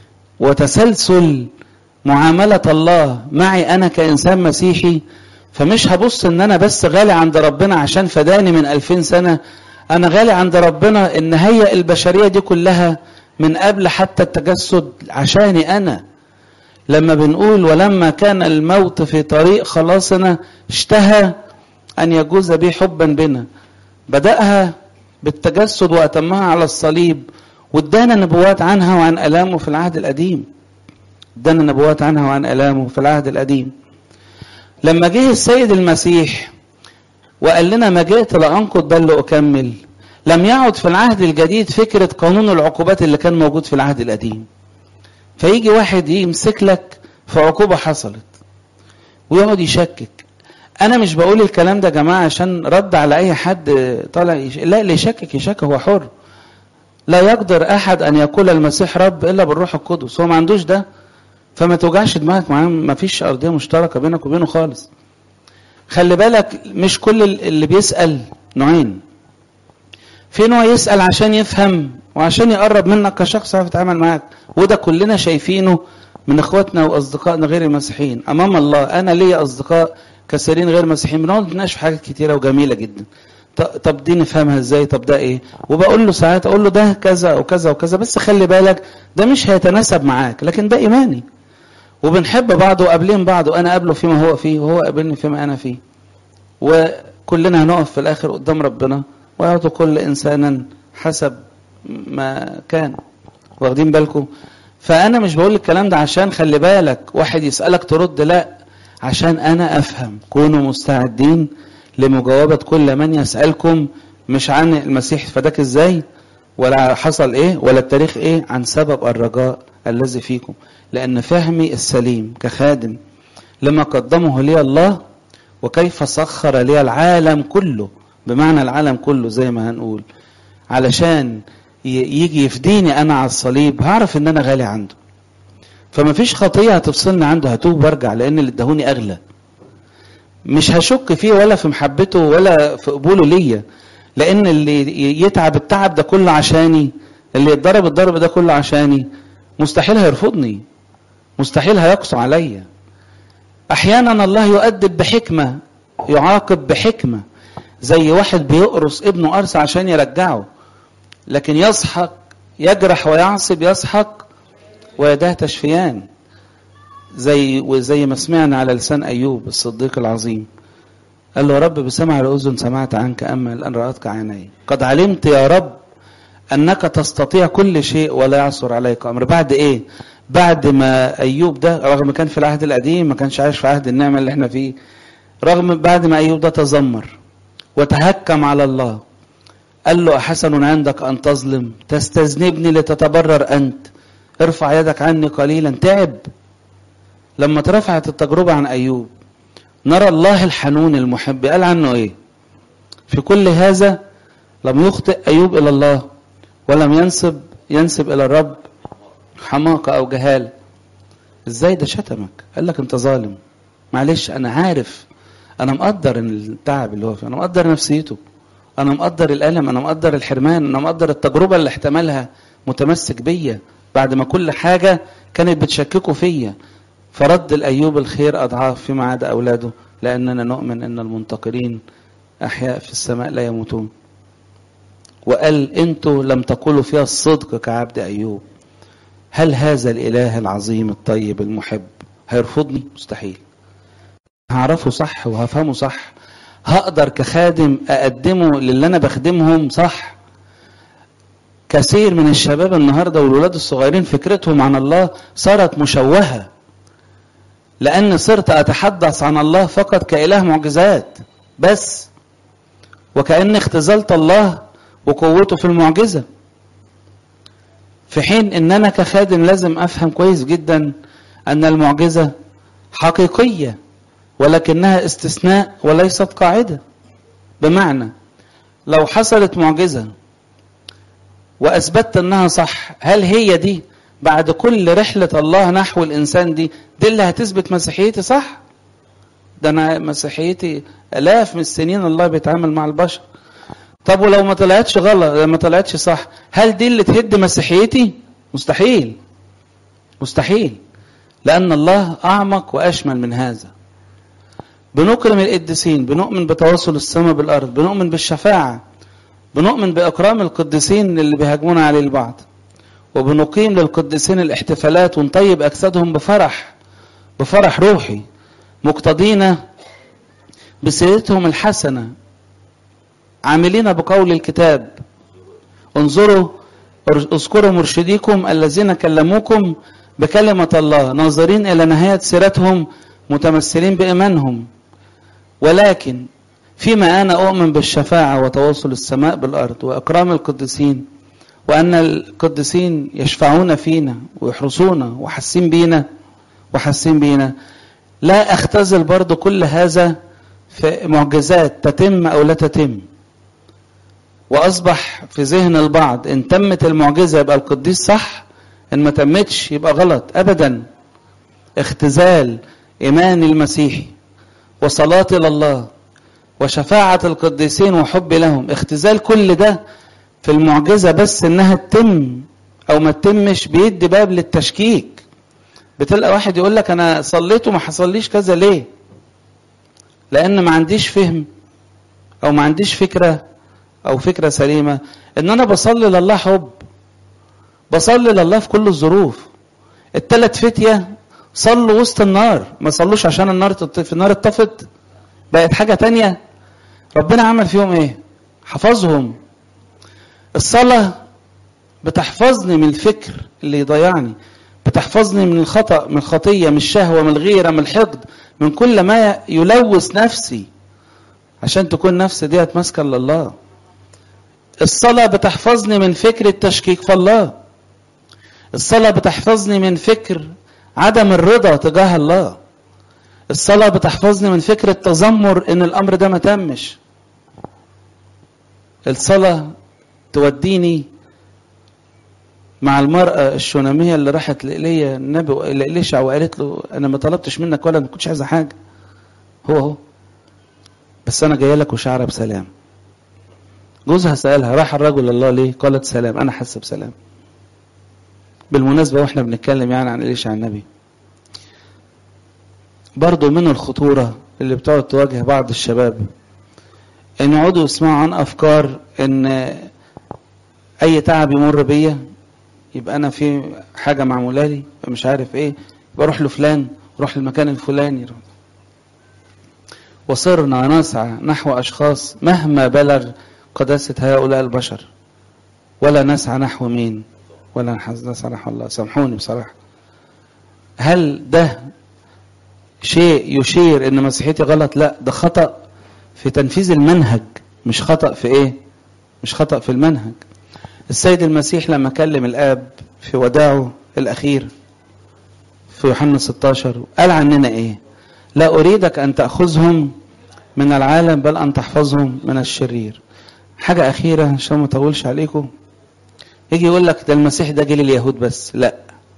وتسلسل معامله الله معي انا كانسان مسيحي فمش هبص ان انا بس غالي عند ربنا عشان فداني من ألفين سنه انا غالي عند ربنا ان هيئ البشريه دي كلها من قبل حتى التجسد عشاني انا لما بنقول ولما كان الموت في طريق خلاصنا اشتهى ان يجوز به حبا بنا بداها بالتجسد واتمها على الصليب وادانا نبوات عنها وعن الامه في العهد القديم ادانا نبوات عنها وعن الامه في العهد القديم لما جه السيد المسيح وقال لنا ما جئت لانقض بل لاكمل لم يعد في العهد الجديد فكره قانون العقوبات اللي كان موجود في العهد القديم فيجي واحد يمسك لك في عقوبه حصلت ويقعد يشكك انا مش بقول الكلام ده يا جماعه عشان رد على اي حد طالع يش... لا اللي يشكك يشكك هو حر لا يقدر احد ان يقول المسيح رب الا بالروح القدس هو ما عندوش ده فما توجعش دماغك معاه ما فيش ارضيه مشتركه بينك وبينه خالص خلي بالك مش كل اللي بيسال نوعين في نوع يسال عشان يفهم وعشان يقرب منك كشخص يعرف يتعامل معاك وده كلنا شايفينه من اخواتنا واصدقائنا غير المسيحيين امام الله انا ليا اصدقاء كثيرين غير مسيحيين بنقعد نتناقش في حاجات كتيره وجميله جدا طب دي نفهمها ازاي طب ده ايه وبقول له ساعات اقول له ده كذا وكذا وكذا بس خلي بالك ده مش هيتناسب معاك لكن ده ايماني وبنحب بعض وقابلين بعض وانا قابله فيما هو فيه وهو قابلني فيما انا فيه وكلنا هنقف في الاخر قدام ربنا ويعطي كل انسانا حسب ما كان واخدين بالكم فانا مش بقول الكلام ده عشان خلي بالك واحد يسالك ترد لا عشان انا افهم كونوا مستعدين لمجاوبه كل من يسالكم مش عن المسيح فداك ازاي ولا حصل ايه ولا التاريخ ايه عن سبب الرجاء الذي فيكم لان فهمي السليم كخادم لما قدمه لي الله وكيف سخر لي العالم كله بمعنى العالم كله زي ما هنقول علشان يجي يفديني انا على الصليب هعرف ان انا غالي عنده فما فيش خطيه هتفصلني عنده هتوب وارجع لان اللي اداهوني اغلى مش هشك فيه ولا في محبته ولا في قبوله ليا لان اللي يتعب التعب ده كله عشاني اللي يتضرب الضرب ده كله عشاني مستحيل هيرفضني مستحيل هيقسو عليا احيانا الله يؤدب بحكمه يعاقب بحكمه زي واحد بيقرص ابنه قرص عشان يرجعه لكن يسحق يجرح ويعصب يسحق ويداه تشفيان زي وزي ما سمعنا على لسان ايوب الصديق العظيم قال له يا رب بسمع الاذن سمعت عنك اما الان راتك عيني قد علمت يا رب انك تستطيع كل شيء ولا يعثر عليك امر بعد ايه بعد ما ايوب ده رغم كان في العهد القديم ما كانش عايش في عهد النعمه اللي احنا فيه رغم بعد ما ايوب ده تذمر وتهكم على الله قال له أحسن عندك أن تظلم تستذنبني لتتبرر أنت ارفع يدك عني قليلا تعب لما اترفعت التجربة عن أيوب نرى الله الحنون المحب قال عنه إيه في كل هذا لم يخطئ أيوب إلى الله ولم ينسب ينسب إلى الرب حماقة أو جهالة إزاي ده شتمك قال لك أنت ظالم معلش أنا عارف أنا مقدر التعب اللي هو فيه أنا مقدر نفسيته انا مقدر الالم انا مقدر الحرمان انا مقدر التجربه اللي احتملها متمسك بيا بعد ما كل حاجه كانت بتشككه فيا فرد الايوب الخير اضعاف فيما عدا اولاده لاننا نؤمن ان المنتقلين احياء في السماء لا يموتون وقال انتوا لم تقولوا فيها الصدق كعبد ايوب هل هذا الاله العظيم الطيب المحب هيرفضني مستحيل هعرفه صح وهفهمه صح هقدر كخادم اقدمه للي انا بخدمهم صح كثير من الشباب النهارده والولاد الصغيرين فكرتهم عن الله صارت مشوهه لان صرت اتحدث عن الله فقط كاله معجزات بس وكان اختزلت الله وقوته في المعجزة في حين ان انا كخادم لازم افهم كويس جدا ان المعجزة حقيقية ولكنها استثناء وليست قاعدة بمعنى لو حصلت معجزة واثبتت انها صح هل هي دي بعد كل رحلة الله نحو الانسان دي دي اللي هتثبت مسيحيتي صح ده انا مسيحيتي الاف من السنين الله بيتعامل مع البشر طب ولو ما طلعتش غلط ما طلعتش صح هل دي اللي تهد مسيحيتي مستحيل مستحيل لان الله اعمق واشمل من هذا بنكرم القديسين بنؤمن بتواصل السماء بالارض بنؤمن بالشفاعه بنؤمن باكرام القديسين اللي بيهاجمونا عليه البعض وبنقيم للقديسين الاحتفالات ونطيب اجسادهم بفرح بفرح روحي مقتضين بسيرتهم الحسنه عاملين بقول الكتاب انظروا اذكروا مرشديكم الذين كلموكم بكلمة الله ناظرين إلى نهاية سيرتهم متمثلين بإيمانهم ولكن فيما أنا أؤمن بالشفاعة وتواصل السماء بالأرض وإكرام القديسين وأن القديسين يشفعون فينا ويحرسونا وحاسين بينا وحاسين بينا لا أختزل برضو كل هذا في معجزات تتم أو لا تتم واصبح في ذهن البعض ان تمت المعجزه يبقى القديس صح ان ما تمتش يبقى غلط ابدا اختزال ايمان المسيحي وصلاتي لله وشفاعة القديسين وحبي لهم اختزال كل ده في المعجزة بس انها تتم او ما تتمش بيدي باب للتشكيك بتلقى واحد يقول لك انا صليت وما حصليش كذا ليه لان ما عنديش فهم او ما عنديش فكره او فكره سليمه ان انا بصلي لله حب بصلي لله في كل الظروف الثلاث فتيه صلوا وسط النار ما صلوش عشان النار تطفي النار اتطفت بقت حاجه تانية ربنا عمل فيهم ايه حفظهم الصلاه بتحفظني من الفكر اللي يضيعني بتحفظني من الخطا من الخطيه من الشهوه من الغيره من الحقد من كل ما يلوث نفسي عشان تكون نفسي ديت ماسكه لله الصلاة بتحفظني من فكر التشكيك في الله الصلاة بتحفظني من فكر عدم الرضا تجاه الله الصلاة بتحفظني من فكر التذمر ان الامر ده ما تمش الصلاة توديني مع المرأة الشونامية اللي راحت لإيليا النبي لإليشع وقالت له أنا ما طلبتش منك ولا ما كنتش عايزة حاجة هو هو بس أنا جاية لك وشعرة بسلام جوزها سألها راح الرجل الله ليه قالت سلام أنا حاسة بسلام بالمناسبة واحنا بنتكلم يعني عن إليشع النبي برضو من الخطورة اللي بتقعد تواجه بعض الشباب ان يقعدوا يسمعوا عن افكار ان اي تعب يمر بيا يبقى انا في حاجه معموله لي مش عارف ايه يبقى اروح لفلان اروح للمكان الفلاني وصرنا نسعى نحو اشخاص مهما بلغ قداسه هؤلاء البشر ولا نسعى نحو مين ولا نسعى نحو الله سامحوني بصراحه هل ده شيء يشير ان مسيحيتي غلط لا ده خطأ في تنفيذ المنهج مش خطأ في ايه مش خطأ في المنهج السيد المسيح لما كلم الاب في وداعه الاخير في يوحنا 16 قال عننا ايه لا اريدك ان تاخذهم من العالم بل ان تحفظهم من الشرير حاجه اخيره عشان ما اطولش عليكم يجي يقول لك ده المسيح ده جيل اليهود بس لا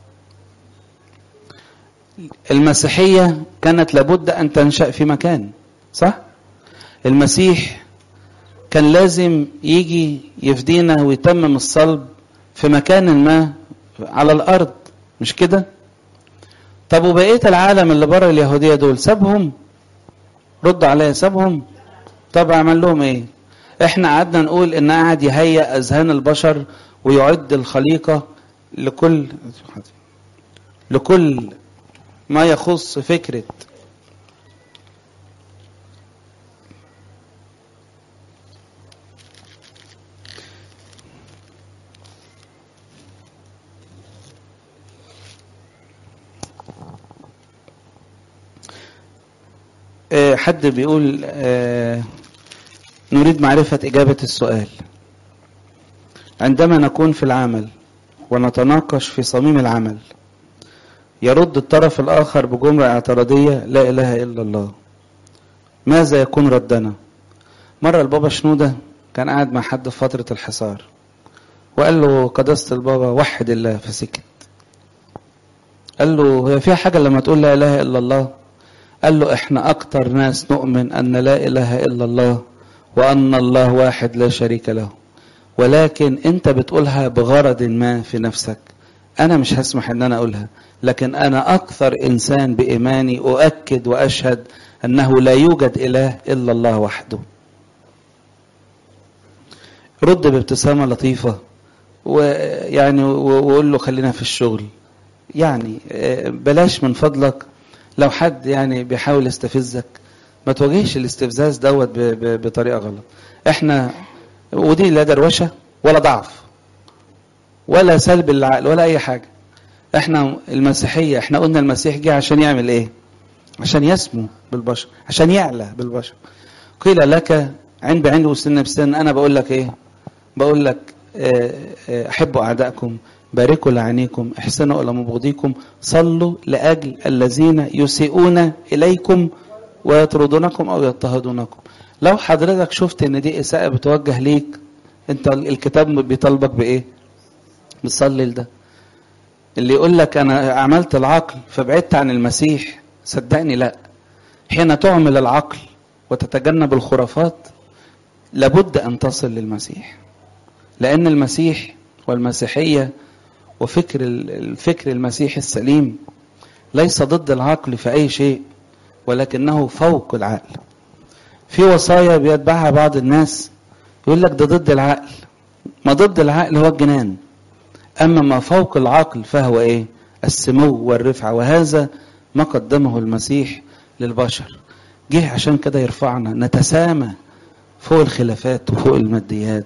المسيحيه كانت لابد ان تنشا في مكان صح المسيح كان لازم يجي يفدينا ويتمم الصلب في مكان ما على الارض مش كده طب وبقيه العالم اللي بره اليهوديه دول سابهم رد عليا سابهم طب عمل لهم ايه احنا قعدنا نقول ان قاعد يهيئ اذهان البشر ويعد الخليقه لكل لكل ما يخص فكره حد بيقول نريد معرفة إجابة السؤال عندما نكون في العمل ونتناقش في صميم العمل يرد الطرف الآخر بجملة اعتراضية لا إله إلا الله ماذا يكون ردنا مرة البابا شنودة كان قاعد مع حد في فترة الحصار وقال له قداسة البابا وحد الله فسكت قال له هي فيها حاجة لما تقول لا إله إلا الله قال له احنا أكتر ناس نؤمن أن لا إله إلا الله وأن الله واحد لا شريك له ولكن أنت بتقولها بغرض ما في نفسك أنا مش هسمح أن أنا أقولها لكن أنا أكثر إنسان بإيماني أؤكد وأشهد أنه لا يوجد إله إلا الله وحده رد بابتسامة لطيفة ويعني وقول له خلينا في الشغل يعني بلاش من فضلك لو حد يعني بيحاول يستفزك ما تواجهش الاستفزاز دوت بطريقة غلط احنا ودي لا دروشة ولا ضعف ولا سلب العقل ولا اي حاجة احنا المسيحية احنا قلنا المسيح جه عشان يعمل ايه عشان يسمو بالبشر عشان يعلى بالبشر قيل لك عين بعين وسن بسن انا بقول لك ايه بقول لك احبوا اعدائكم باركوا لعينيكم احسنوا الى مبغضيكم صلوا لاجل الذين يسيئون اليكم ويطردونكم او يضطهدونكم لو حضرتك شفت ان دي اساءه بتوجه ليك انت الكتاب بيطالبك بايه بتصلي لده اللي يقول لك انا عملت العقل فبعدت عن المسيح صدقني لا حين تعمل العقل وتتجنب الخرافات لابد ان تصل للمسيح لان المسيح والمسيحيه وفكر الفكر المسيحي السليم ليس ضد العقل في اي شيء ولكنه فوق العقل في وصايا بيتبعها بعض الناس يقول لك ده ضد العقل ما ضد العقل هو الجنان اما ما فوق العقل فهو ايه السمو والرفعه وهذا ما قدمه المسيح للبشر جه عشان كده يرفعنا نتسامى فوق الخلافات وفوق الماديات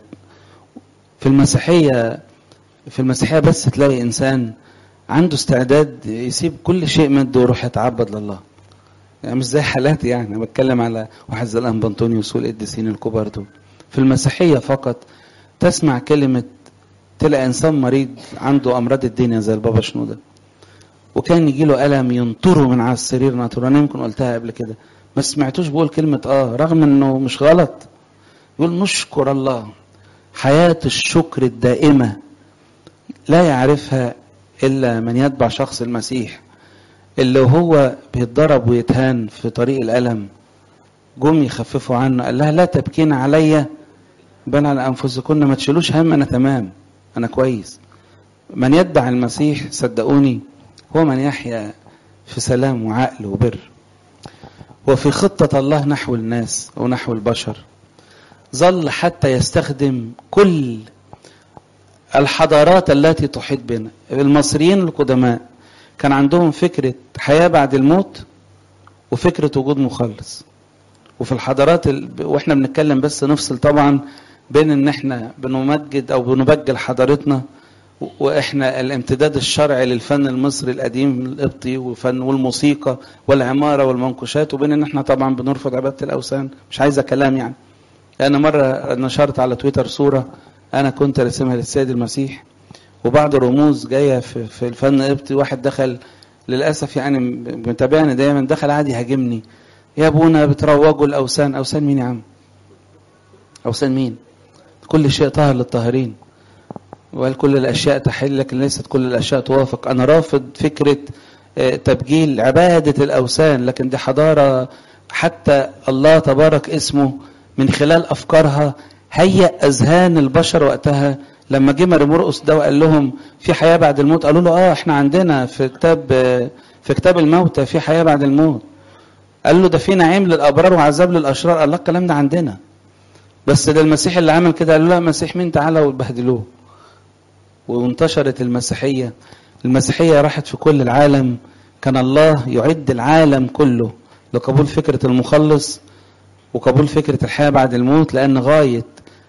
في المسيحيه في المسيحيه بس تلاقي انسان عنده استعداد يسيب كل شيء مادي ويروح يتعبد لله يعني مش زي حالاتي يعني انا بتكلم على واحد زي الانبا انطونيوس والقديسين الكبار دول في المسيحيه فقط تسمع كلمه تلاقي انسان مريض عنده امراض الدنيا زي البابا شنوده وكان يجي له الم ينطره من على السرير ناطر انا يمكن قلتها قبل كده ما سمعتوش بقول كلمه اه رغم انه مش غلط يقول نشكر الله حياه الشكر الدائمه لا يعرفها الا من يتبع شخص المسيح اللي هو بيتضرب ويتهان في طريق الالم جم يخففوا عنه قال لها لا تبكين عليا بل على انفسكن ما تشيلوش هم انا تمام انا كويس من يتبع المسيح صدقوني هو من يحيا في سلام وعقل وبر وفي خطة الله نحو الناس ونحو البشر ظل حتى يستخدم كل الحضارات التي تحيط بنا المصريين القدماء كان عندهم فكرة حياة بعد الموت وفكرة وجود مخلص وفي الحضارات ال... واحنا بنتكلم بس نفصل طبعا بين ان احنا بنمجد او بنبجل حضارتنا واحنا الامتداد الشرعي للفن المصري القديم القبطي والفن والموسيقى والعماره والمنقوشات وبين ان احنا طبعا بنرفض عباده الاوثان مش عايزه كلام يعني انا مره نشرت على تويتر صوره انا كنت راسمها للسيد المسيح وبعض الرموز جايه في, في الفن القبطي واحد دخل للاسف يعني متابعني دايما دخل قعد يهاجمني يا ابونا بتروجوا الاوثان اوثان مين يا عم اوثان مين كل شيء طاهر للطاهرين وقال كل الاشياء تحل لكن ليست كل الاشياء توافق انا رافض فكره تبجيل عباده الاوثان لكن دي حضاره حتى الله تبارك اسمه من خلال افكارها هيأ اذهان البشر وقتها لما جه مرقس ده وقال لهم في حياه بعد الموت قالوا له اه احنا عندنا في كتاب في كتاب الموتى في حياه بعد الموت قال له ده في نعيم للابرار وعذاب للاشرار الله الكلام ده عندنا بس ده المسيح اللي عمل كده قال له لا مسيح مين تعالى وبهدلوه وانتشرت المسيحية المسيحية راحت في كل العالم كان الله يعد العالم كله لقبول فكرة المخلص وقبول فكرة الحياة بعد الموت لأن غاية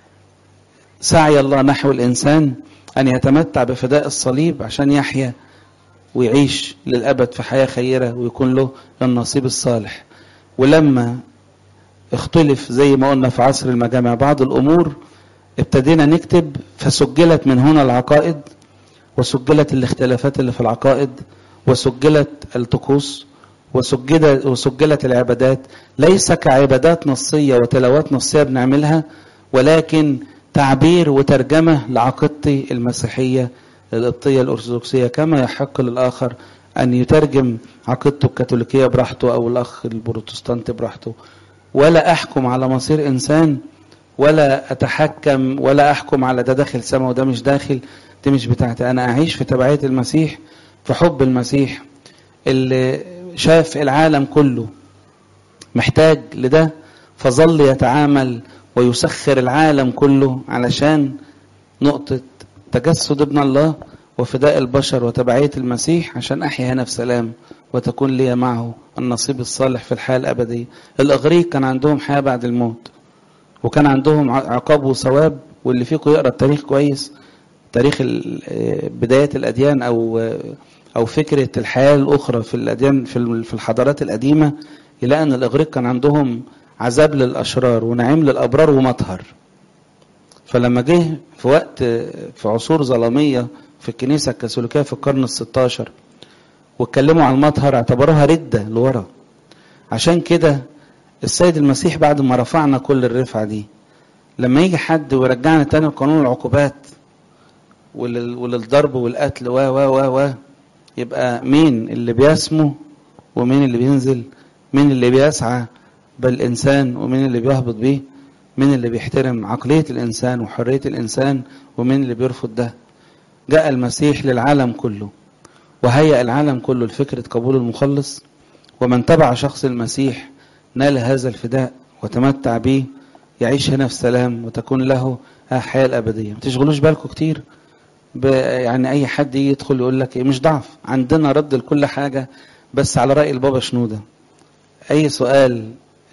سعي الله نحو الإنسان أن يتمتع بفداء الصليب عشان يحيا ويعيش للأبد في حياة خيرة ويكون له النصيب الصالح ولما اختلف زي ما قلنا في عصر المجامع بعض الأمور ابتدينا نكتب فسجلت من هنا العقائد وسجلت الاختلافات اللي في العقائد وسجلت الطقوس وسجلت وسجلت العبادات ليس كعبادات نصيه وتلاوات نصيه بنعملها ولكن تعبير وترجمه لعقيدتي المسيحيه القبطيه الارثوذكسيه كما يحق للاخر ان يترجم عقيدته الكاثوليكيه براحته او الاخ البروتستانتي براحته ولا احكم على مصير انسان ولا اتحكم ولا احكم على ده داخل سما وده مش داخل دي مش بتاعتي انا اعيش في تبعيه المسيح في حب المسيح اللي شاف العالم كله محتاج لده فظل يتعامل ويسخر العالم كله علشان نقطة تجسد ابن الله وفداء البشر وتبعية المسيح عشان أحيا هنا في سلام وتكون لي معه النصيب الصالح في الحياة الأبدية الإغريق كان عندهم حياة بعد الموت وكان عندهم عقاب وثواب واللي فيكم يقرأ التاريخ كويس تاريخ بداية الأديان أو أو فكرة الحياة الأخرى في الأديان في الحضارات القديمة يلاقي أن الإغريق كان عندهم عذاب للأشرار ونعيم للأبرار ومطهر فلما جه في وقت في عصور ظلامية في الكنيسة الكاثوليكية في القرن الستاشر واتكلموا عن المطهر اعتبروها ردة لورا عشان كده السيد المسيح بعد ما رفعنا كل الرفعة دي لما يجي حد ويرجعنا تاني لقانون العقوبات وللضرب والقتل و و و و يبقى مين اللي بيسمو ومين اللي بينزل مين اللي بيسعى بالإنسان ومين اللي بيهبط بيه مين اللي بيحترم عقلية الإنسان وحرية الإنسان ومين اللي بيرفض ده جاء المسيح للعالم كله وهيأ العالم كله لفكرة قبول المخلص ومن تبع شخص المسيح نال هذا الفداء وتمتع به يعيش هنا في سلام وتكون له الحياة الأبدية ما تشغلوش بالكم كتير يعني أي حد يدخل يقول لك إيه مش ضعف عندنا رد لكل حاجة بس على رأي البابا شنودة أي سؤال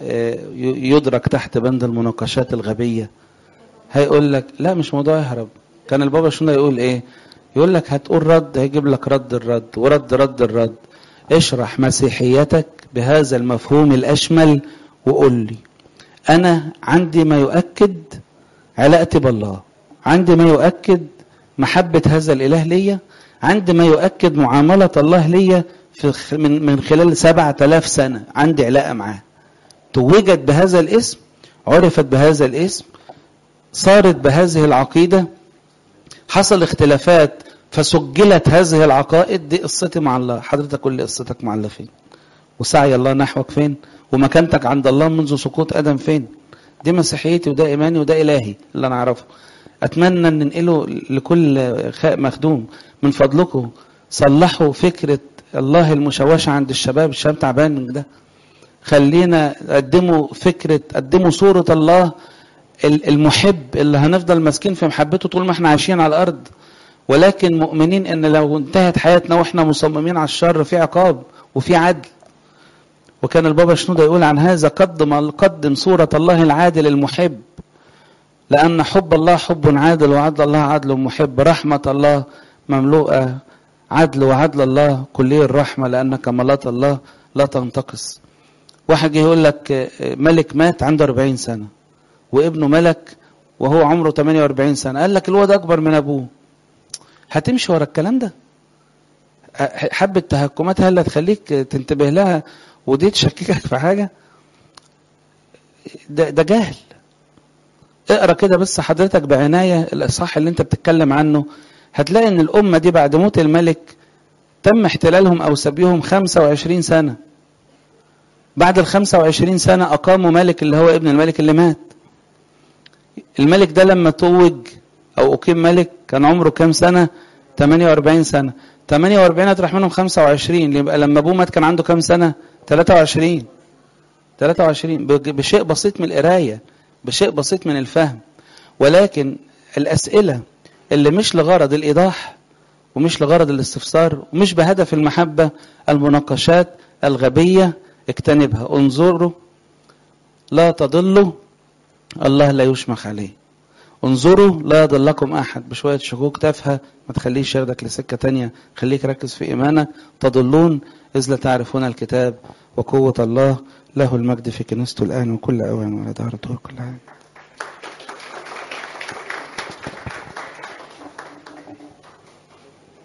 يدرك تحت بند المناقشات الغبية هيقول لك لا مش موضوع يهرب كان البابا شنودة يقول إيه يقول لك هتقول رد هيجيب لك رد الرد ورد رد الرد اشرح مسيحيتك بهذا المفهوم الأشمل وقول لي أنا عندي ما يؤكد علاقتي بالله عندي ما يؤكد محبة هذا الإله ليا عندي ما يؤكد معاملة الله ليا في من من خلال سبعة آلاف سنة عندي علاقة معاه توجت بهذا الاسم عرفت بهذا الاسم صارت بهذه العقيدة حصل اختلافات فسجلت هذه العقائد دي قصتي مع الله حضرتك قول لي قصتك مع الله فين وسعي الله نحوك فين ومكانتك عند الله منذ سقوط ادم فين دي مسيحيتي وده ايماني وده الهي اللي انا اعرفه اتمنى ان ننقله لكل مخدوم من فضلكم صلحوا فكره الله المشوشه عند الشباب الشباب تعبان من ده خلينا قدموا فكره قدموا صوره الله المحب اللي هنفضل ماسكين في محبته طول ما احنا عايشين على الارض ولكن مؤمنين ان لو انتهت حياتنا واحنا مصممين على الشر في عقاب وفي عدل وكان البابا شنودة يقول عن هذا قدم قدم صورة الله العادل المحب لأن حب الله حب عادل وعدل الله عدل محب رحمة الله مملوءة عدل وعدل الله كلي الرحمة لأن كمالات الله لا تنتقص واحد يقول لك ملك مات عنده 40 سنة وابنه ملك وهو عمره 48 سنة قال لك الواد أكبر من أبوه هتمشي ورا الكلام ده حبة تهكمات هل تخليك تنتبه لها ودي تشككك في حاجة ده, ده جهل اقرا كده بس حضرتك بعناية الإصحاح اللي انت بتتكلم عنه هتلاقي ان الأمة دي بعد موت الملك تم احتلالهم أو سبيهم 25 سنة بعد ال 25 سنة أقاموا ملك اللي هو ابن الملك اللي مات الملك ده لما توج أو أقيم ملك كان عمره كام سنة 48 سنة 48 هتروح منهم 25 يبقى لما ابوه مات كان عنده كام سنة 23 23 بشيء بسيط من القراية بشيء بسيط من الفهم ولكن الأسئلة اللي مش لغرض الإيضاح ومش لغرض الاستفسار ومش بهدف المحبة المناقشات الغبية اجتنبها انظروا لا تضلوا الله لا يشمخ عليه انظروا لا يضلكم احد بشويه شكوك تافهه ما تخليش ياخدك لسكه تانية خليك ركز في ايمانك تضلون اذ لا تعرفون الكتاب وقوه الله له المجد في كنيسته الان وكل اوان ولا دهر كل عام